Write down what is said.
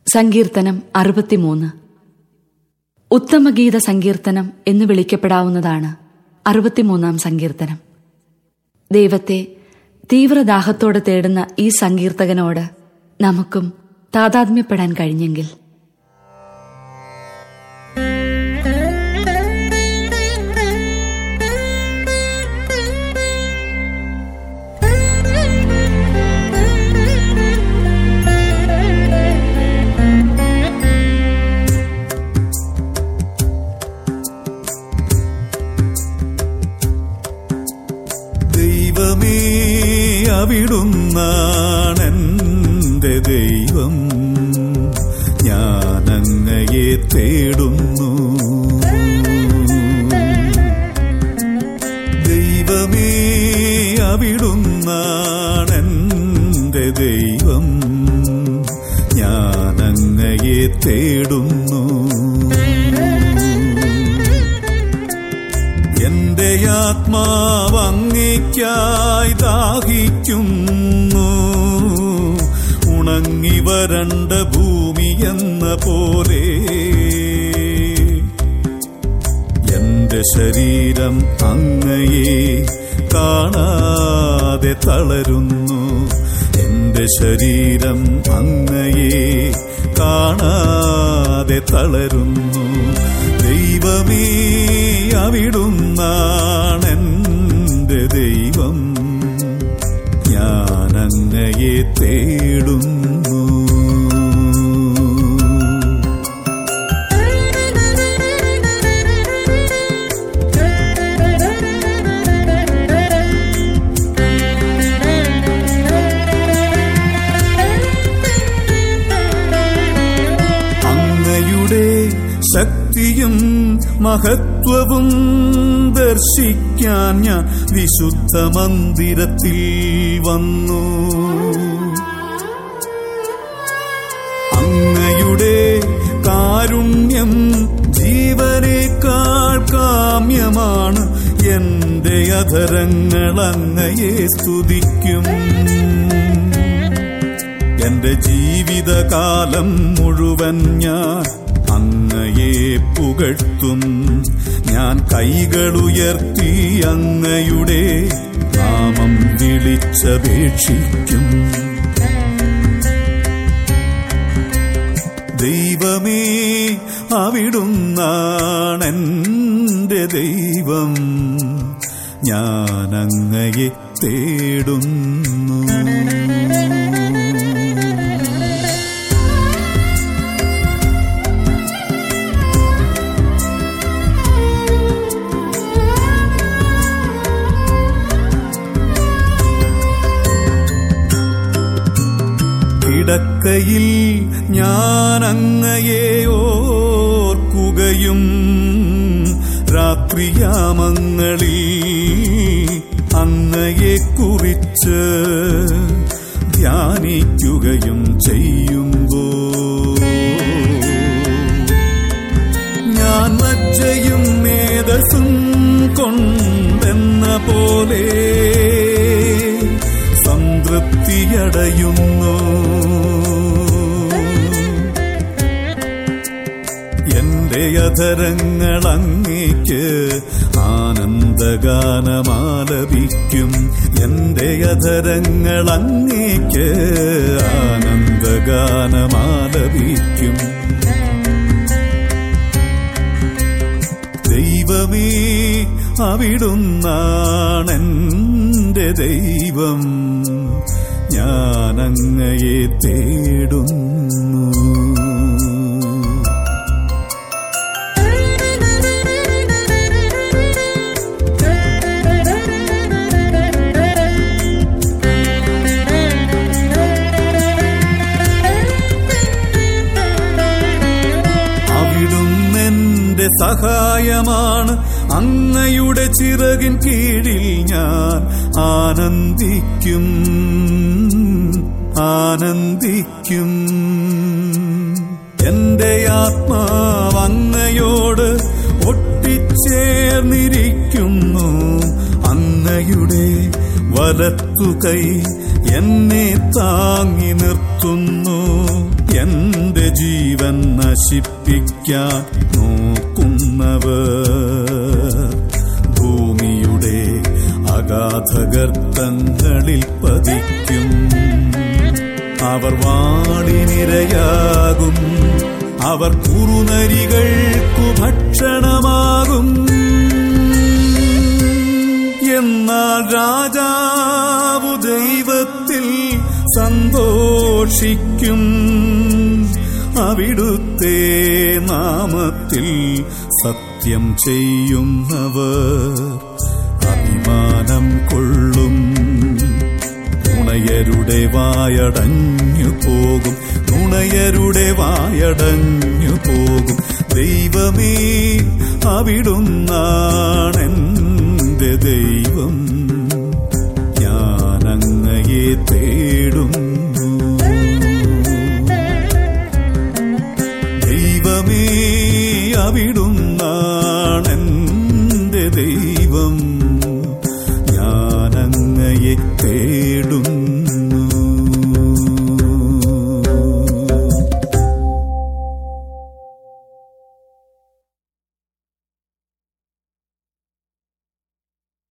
സങ്കീർത്തനം അറുപത്തിമൂന്ന് ഉത്തമഗീത സങ്കീർത്തനം എന്ന് വിളിക്കപ്പെടാവുന്നതാണ് അറുപത്തിമൂന്നാം സങ്കീർത്തനം ദൈവത്തെ തീവ്രദാഹത്തോടെ തേടുന്ന ഈ സങ്കീർത്തകനോട് നമുക്കും താതാത്മ്യപ്പെടാൻ കഴിഞ്ഞെങ്കിൽ ദൈവമേ അവിടുന്നാണെന്റെ ദൈവം ഞാനങ്ങയെ തേടുന്നു ദൈവമേ അവിടുന്നാണെന്റെ ദൈവം ഞാനങ്ങയെ തേടുന്നു എന്റെ ആത്മാവ് അങ്ങേക്കായി ദാഹിക്കുന്നു ഉണങ്ങി വരണ്ട ഭൂമി എന്ന പോലെ എന്റെ ശരീരം അങ്ങയെ കാണാതെ തളരുന്നു എന്റെ ശരീരം അങ്ങയെ കാണാതെ തളരുന്നു ദൈവമേ അവിടുന്നാണെന്റെ ദൈവം ഞാനങ്ങയെ തേടുന്നു അങ്ങയുടെ ശക്തിയും മഹത്വവും ദർശിക്കാൻ ഞാൻ വിശുദ്ധ മന്ദിരത്തിൽ വന്നു അങ്ങയുടെ കാരുണ്യം ജീവനേക്കാൾ കാമ്യമാണ് എന്റെ അധരങ്ങൾ അങ്ങയെ സ്തുതിക്കും എന്റെ ജീവിതകാലം മുഴുവൻ ഞാൻ അങ്ങയെ പുകഴ്ത്തും ഞാൻ കൈകളുയർത്തി അങ്ങയുടെ നാമം വിളിച്ചപേക്ഷിക്കും ദൈവമേ അവിടുന്നാണെന്റെ ദൈവം ഞാൻ അങ്ങയെ തേടുന്നു കിടക്കയിൽ ഞാൻ അങ്ങയെ ഓർക്കുകയും രാത്രിയാമങ്ങളിൽ അങ്ങയെ കുറിച്ച് ധ്യാനിക്കുകയും ചെയ്യുമ്പോ ഞാൻ മജ്ജയും മേധസ്സും കൊണ്ടെന്ന പോലെ സംതൃപ്തിയടയുന്നു എന്റെ അധരങ്ങൾ അങ്ങേക്ക് ആനന്ദഗാനമാലപിക്കും എന്റെ അധരങ്ങൾ അങ്ങേക്ക് ആനന്ദഗാനമാലപിക്കും ദൈവമേ അവിടുന്നാണെന്റെ ദൈവം ഞാനങ്ങയെ തേടുന്നു അവിടുന്നെന്റെ സഹായമാണ് അങ്ങയുടെ ചിറകിൻ കീഴിൽ ഞാൻ ആനന്ദിക്കും ആനന്ദിക്കും എന്റെ ആത്മാവ് അങ്ങയോട് ഒട്ടിച്ചേർന്നിരിക്കുന്നു അങ്ങയുടെ വലത്തുകൈ എന്നെ താങ്ങി നിർത്തുന്നു എന്റെ നശിപ്പിക്കാൻ നോക്കുന്നവർ ഭൂമിയുടെ അഗാധഗർത്തങ്ങളിൽ പതിക്കും അവർ വാളിനിരയാകും അവർ കുറുനരികൾക്കു ഭക്ഷണമാകും എന്നാൽ രാജാവു ദൈവത്തിൽ സന്തോഷിക്കും അവിടുത്തെ നാമത്തിൽ സത്യം ചെയ്യുന്നവർ അഭിമാനം കൊള്ളും നുണയരുടെ വായടഞ്ഞു പോകും നുണയരുടെ വായടഞ്ഞു പോകും ദൈവമേ അവിടുന്നാണെന്റെ ദൈവം ഞാനങ്ങയെ തേടുന്നു ദൈവമേ അവിടുന്നാണെന്റെ ദൈവം ഞാനങ്ങയെ തേടുന്നു